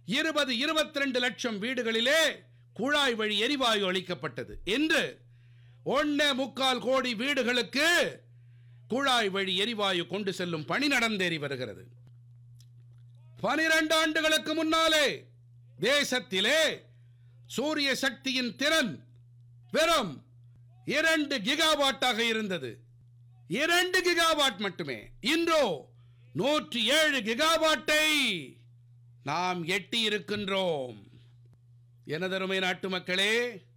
இருபது இருபத்தி ரெண்டு லட்சம் வீடுகளிலே குழாய் வழி எரிவாயு அளிக்கப்பட்டது என்று ஒன்னே முக்கால் கோடி வீடுகளுக்கு குழாய் வழி எரிவாயு கொண்டு செல்லும் பணி நடந்தேறி வருகிறது பனிரெண்டு ஆண்டுகளுக்கு முன்னாலே தேசத்திலே சூரிய சக்தியின் திறன் வெறும் இரண்டு கிகாவாட்டாக இருந்தது இரண்டு கிகாவாட் மட்டுமே இன்றோ நூற்றி ஏழு கிகாவாட்டை நாம் எட்டி இருக்கின்றோம் எனதருமை நாட்டு மக்களே